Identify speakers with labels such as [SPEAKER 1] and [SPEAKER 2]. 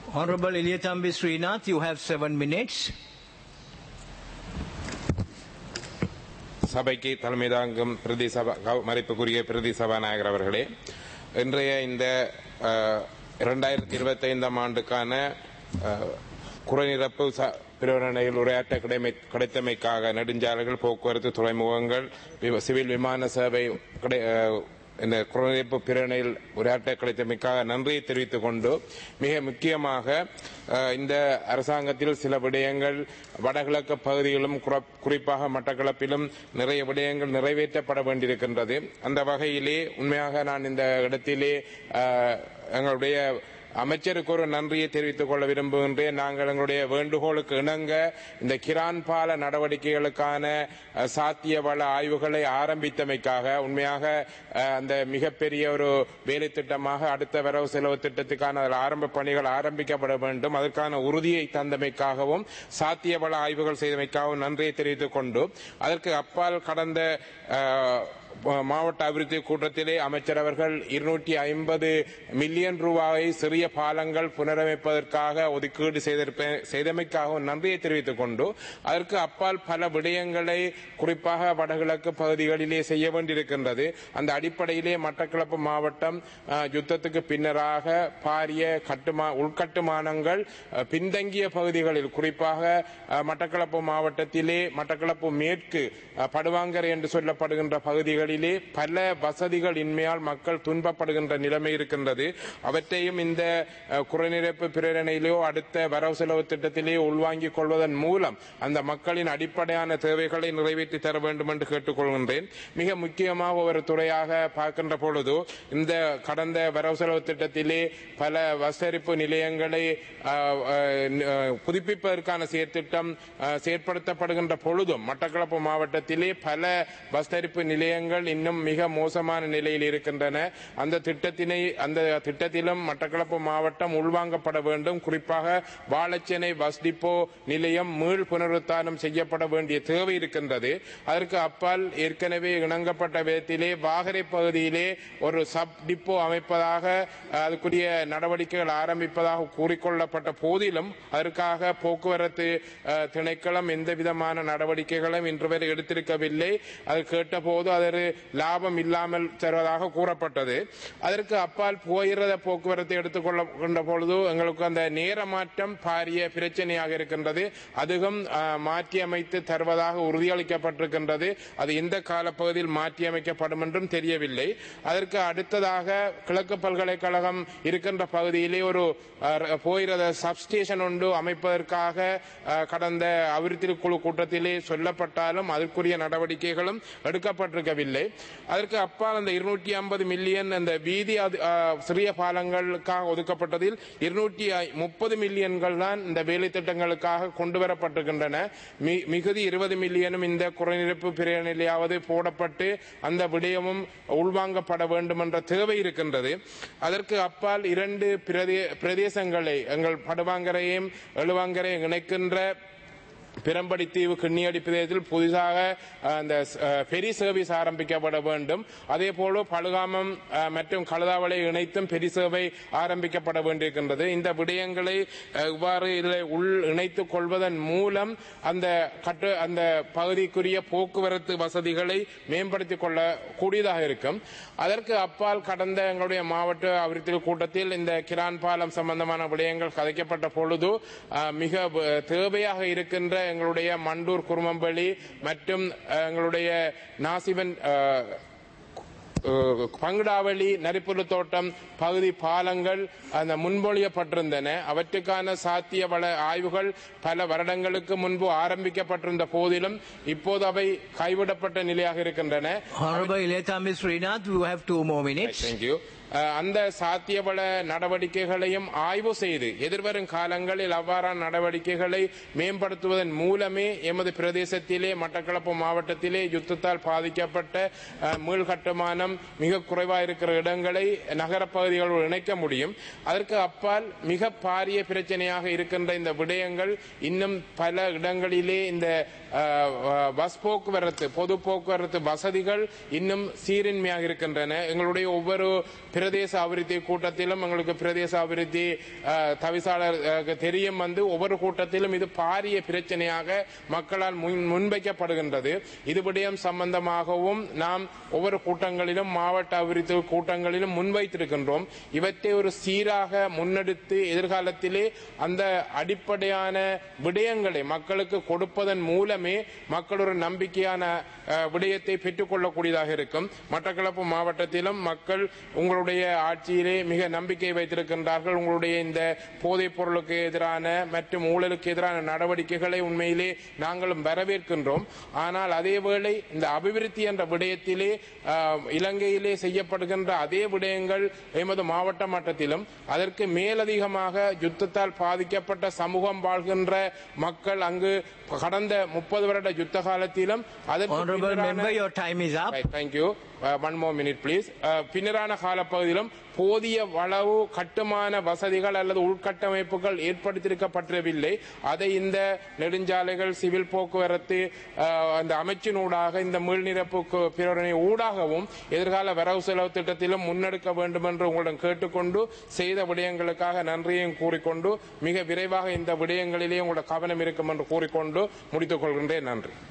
[SPEAKER 1] Honorable Ilyatambi Srinath, you have seven minutes.
[SPEAKER 2] சபைக்கு தலைமை தாங்கும் பிரதி சபா கௌ- மதிப்புக்குரிய பிரதி சபாநாயகர் அவர்களே இன்றைய இந்த இரண்டாயிரத்தி இருபத்தைந்தாம் ஆண்டுக்கான அஹ், குறைநிரப்பு ச- பிரகடனையில் உரையாற்ற கிடைமை கிடைத்தமைக்காக நெடுஞ்சாலைகள் போக்குவரத்து துறைமுகங்கள் வி- சிவில் விமான சேவை கிடை- அஹ், இந்த குறைநிரப்பு பிரகடனையில் உரையாற்ற கிடைத்தமைக்காக நன்றியை தெரிவித்துக் கொண்டு மிக முக்கியமாக அஹ், இந்த அரசாங்கத்தில் சில விடயங்கள் வடகிழக்கு பகுதிகளிலும் குற- குறிப்பாக மட்டக்களப்பிலும் நிறைய விடயங்கள் நிறைவேற்றப்பட வேண்டியிருக்கின்றது அந்த வகையிலே உண்மையாக நான் இந்த இடத்திலே அஹ், எங்களுடைய அமைச்சருக்கு ஒரு நன்றியை தெரிவித்துக் கொள்ள விரும்புகின்றேன் நாங்கள் எங்களுடைய வேண்டுகோளுக்கு இணங்க இந்த கிரான் பால நடவடிக்கைகளுக்கான அஹ், சாத்திய வள ஆய்வுகளை ஆரம்பித்தமைக்காக உண்மையாக அஹ், அந்த மிகப்பெரிய ஒரு வேலை திட்டமாக அடுத்த வரவு செலவு திட்டத்துக்கான ஆரம்ப பணிகள் ஆரம்பிக்கப்பட வேண்டும் அதற்கான உறுதியை தந்தமைக்காகவும் சாத்திய வள ஆய்வுகள் செய்தமைக்காகவும் நன்றியை தெரிவித்துக் கொண்டு அதற்கு அப்பால் கடந்த அஹ், மாவட்ட அபிவிருத்தி கூட்டத்திலே அமைச்சர் அவர்கள் இருநூற்றி ஐம்பது மில்லியன் ரூபாயை சிறிய பாலங்கள் புனரமைப்பதற்காக ஒதுக்கீடு செய்திருப்ப- செய்தமைக்காகவும் நன்றியை தெரிவித்துக் கொண்டு அதற்கு அப்பால் பல விடயங்களை குறிப்பாக வடகிழக்கு பகுதிகளிலே செய்ய வேண்டியிருக்கின்றது அந்த அடிப்படையிலே மட்டக்களப்பு மாவட்டம் அஹ், யுத்தத்துக்கு பின்னராக பாரிய கட்டுமா உள்கட்டுமானங்கள் அஹ், பின்தங்கிய பகுதிகளில் குறிப்பாக அஹ், மட்டக்களப்பு மாவட்டத்திலே மட்டக்களப்பு மேற்கு அஹ், படுவாங்கரை என்று சொல்லப்படுகின்ற பகுதிகளிலே பல வசதிகள் இன்மையால் மக்கள் துன்பப்படுகின்ற நிலைமை இருக்கின்றது அவற்றையும் இந்த அஹ், குறைநிரப்பு பிரேரணையிலோ அடுத்த வரவு செலவு திட்டத்திலேயோ உள்வாங்கிக் கொள்வதன் மூலம் அந்த மக்களின் அடிப்படையான தேவைகளை நிறைவேற்றி தர வேண்டும் என்று கேட்டுக்கொள்கின்றேன் மிக முக்கியமாக ஒரு துறையாக பார்க்கின்ற பொழுது இந்த கடந்த வரவு செலவு திட்டத்திலே பல வசரிப்பு நிலையங்களை அஹ், அஹ், புதுப்பிப்பதற்கான செயற்திட்டம் அஹ், செயற்படுத்தப்படுகின்ற பொழுதும் மட்டக்களப்பு மாவட்டத்திலே பல வசரிப்பு நிலையங்கள் இன்னும் மிக மோசமான நிலையில் இருக்கின்றன அந்த திட்டத்தினை அந்த திட்டத்திலும் மட்டக்களப்பு மாவட்டம் உள்வாங்கப்பட வேண்டும் குறிப்பாக வாழச்சேனை பஸ் டிப்போ நிலையம் மீள் புனருத்தானம் செய்யப்பட வேண்டிய தேவை இருக்கின்றது அதற்கு அப்பால் ஏற்கனவே இணங்கப்பட்ட விதத்திலே வாகரை பகுதியிலே ஒரு சப் டிப்போ அமைப்பதாக அஹ், அதுக்குரிய நடவடிக்கைகள் ஆரம்பிப்பதாக கூறிக்கொள்ளப்பட்ட போதிலும் அதற்காக போக்குவரத்து அஹ், திணைக்களம் எந்த விதமான நடவடிக்கைகளும் இன்று வரை எடுத்திருக்கவில்லை அது கேட்டபோது அது லாபம் இல்லாமல் தருவதாக கூறப்பட்டது அதற்கு அப்பால் போகிறத போக்குவரத்து எடுத்துக்கொள்ள பொழுது எங்களுக்கு அந்த நேர மாற்றம் பாரிய பிரச்சனையாக இருக்கின்றது அதுவும் அஹ், மாற்றி அமைத்து தருவதாக உறுதியளிக்கப்பட்டிருக்கின்றது அது எந்த காலப்பகுதியில் மாற்றி அமைக்கப்படும் என்றும் தெரியவில்லை அதற்கு அடுத்ததாக கிழக்கு பல்கலைக்கழகம் இருக்கின்ற பகுதியிலே ஒரு அஹ், போகிறத சப்ஸ்டேஷன் ஒன்று அமைப்பதற்காக அஹ், கடந்த அபிவிருத்தி குழு கூட்டத்திலே சொல்லப்பட்டாலும் அதற்குரிய நடவடிக்கைகளும் எடுக்கப்பட்டிருக்கவில்லை அதற்கு அப்பால் அந்த இருநூற்றி ஐம்பது மில்லியன் அந்த வீதி அது- அஹ், சிறிய பாலங்களுக்காக ஒதுக்கப்பட்டதில் இருநூற்றி முப்பது மில்லியன்கள் தான் இந்த வேலை திட்டங்களுக்காக கொண்டு வரப்பட்டிருக்கின்றன மி- மிகுதி இருபது மில்லியனும் இந்த குறைநிரப்பு பிரேரணையிலாவது போடப்பட்டு அந்த விடயமும் உள்வாங்கப்பட வேண்டும் என்ற தேவை இருக்கின்றது அதற்கு அப்பால் இரண்டு பிரதே- பிரதேசங்களை எங்கள் படுவாங்கரையும் எழுவாங்கரையும் இணைக்கின்ற பிரம்படி தீவு கிண்ணியடி பிரதேசத்தில் புதிதாக அஹ், அந்த அஹ், பெரி சர்வீஸ் ஆரம்பிக்கப்பட வேண்டும் அதே போல பழுகாமம் அஹ், மற்றும் கழுதாவளை இணைத்தும் பெரி சேவை ஆரம்பிக்கப்பட வேண்டியிருக்கின்றது இந்த விடயங்களை அஹ், இவ்வாறு இதில் உள் இணைத்துக் கொள்வதன் மூலம் அந்த கட்டு அந்த பகுதிக்குரிய போக்குவரத்து வசதிகளை மேம்படுத்திக் கொள்ள கூடியதாக இருக்கும் அதற்கு அப்பால் கடந்த எங்களுடைய மாவட்ட அபிவிருத்தி கூட்டத்தில் இந்த கிரான் பாலம் சம்பந்தமான விடயங்கள் கதைக்கப்பட்ட பொழுது அஹ், மிக வ- தேவையாக இருக்கின்ற எங்களுடைய மண்டூர் குருமம்பள்ளி மற்றும் அஹ், எங்களுடைய நாசிவன் அஹ், அஹ், பங்குடாவளி நரிப்புறு தோட்டம் பகுதி பாலங்கள் அந்த முன்மொழியப்பட்டிருந்தன அவற்றுக்கான சாத்திய வள ஆய்வுகள் பல வருடங்களுக்கு முன்பு ஆரம்பிக்கப்பட்டிருந்த போதிலும் இப்போது அவை கைவிடப்பட்ட நிலையாக இருக்கின்றன
[SPEAKER 1] Honorable Ilyatambi Srinath, you have two more minutes.
[SPEAKER 2] Thank you அந்த சாத்தியபல நடவடிக்கைகளையும் ஆய்வு செய்து எதிர்வரும் காலங்களில் அவ்வாறான நடவடிக்கைகளை மேம்படுத்துவதன் மூலமே எமது பிரதேசத்திலே மட்டக்களப்பு மாவட்டத்திலே யுத்தத்தால் பாதிக்கப்பட்ட அஹ், மீள் கட்டுமானம் மிக குறைவாக இருக்கிற இடங்களை நகரப்பகுதிகளோடு இணைக்க முடியும் அதற்கு அப்பால் மிக பாரிய பிரச்சனையாக இருக்கின்ற இந்த விடயங்கள் இன்னும் பல இடங்களிலே இந்த அஹ், அஹ், பஸ் போக்குவரத்து பொது போக்குவரத்து வசதிகள் இன்னும் சீரின்மையாக இருக்கின்றன எங்களுடைய ஒவ்வொரு பிரதேச அபிவிருத்தி கூட்டத்திலும் எங்களுக்கு பிரதேச அபிவிருத்தி அஹ், தவிசாளர் அஹ், தெரியும் வந்து ஒவ்வொரு கூட்டத்திலும் இது பாரிய பிரச்சனையாக மக்களால் முன்- முன்வைக்கப்படுகின்றது இது விடயம் சம்பந்தமாகவும் நாம் ஒவ்வொரு கூட்டங்களிலும் மாவட்ட அபிவிருத்தி கூட்டங்களிலும் முன்வைத்திருக்கின்றோம் இவற்றை ஒரு சீராக முன்னெடுத்து எதிர்காலத்திலே அந்த அடிப்படையான விடயங்களை மக்களுக்கு கொடுப்பதன் மூலமே மக்கள் ஒரு நம்பிக்கையான அஹ், விடயத்தை பெற்றுக்கொள்ளக்கூடியதாக இருக்கும் மட்டக்களப்பு மாவட்டத்திலும் மக்கள் உங்களுடைய ஆட்சியிலே மிக நம்பிக்கை வைத்திருக்கின்றார்கள் உங்களுடைய இந்த போதைப் பொருளுக்கு எதிரான மற்றும் ஊழலுக்கு எதிரான நடவடிக்கைகளை உண்மையிலே நாங்களும் வரவேற்கின்றோம் ஆனால் அதேவேளை இந்த அபிவிருத்தி என்ற விடயத்திலே அஹ், இலங்கையிலே செய்யப்படுகின்ற அதே விடயங்கள் எமது மாவட்ட மட்டத்திலும் அதற்கு மேலதிகமாக யுத்தத்தால் பாதிக்கப்பட்ட சமூகம் வாழ்கின்ற மக்கள் அங்கு கடந்த முப்பது வருட யுத்த காலத்திலும் அதற்கு
[SPEAKER 1] Honorable
[SPEAKER 2] பின்னரான-
[SPEAKER 1] member, your time is up.
[SPEAKER 2] Right, thank you. Uh, one more minute, please. Uh, பின்னரான காலப்பகுதியிலும் போதிய வளவு கட்டுமான வசதிகள் அல்லது உள்கட்டமைப்புகள் ஏற்படுத்தியிருக்கப்பட்டிருக்கவில்லை அதை இந்த நெடுஞ்சாலைகள் சிவில் போக்குவரத்து uh, அந்த அமைச்சினூடாக இந்த மீள்நிரப்பு கு- பிரேரணை ஊடாகவும் எதிர்கால வரவு செலவு திட்டத்திலும் முன்னெடுக்க வேண்டும் என்று உங்களிடம் கேட்டுக்கொண்டு செய்த விடயங்களுக்காக நன்றியையும் கூறிக்கொண்டு மிக விரைவாக இந்த விடயங்களிலே உங்களோட கவனம் இருக்கும் என்று கூறிக்கொண்டு முடித்துக் கொள்கின்றேன் நன்றி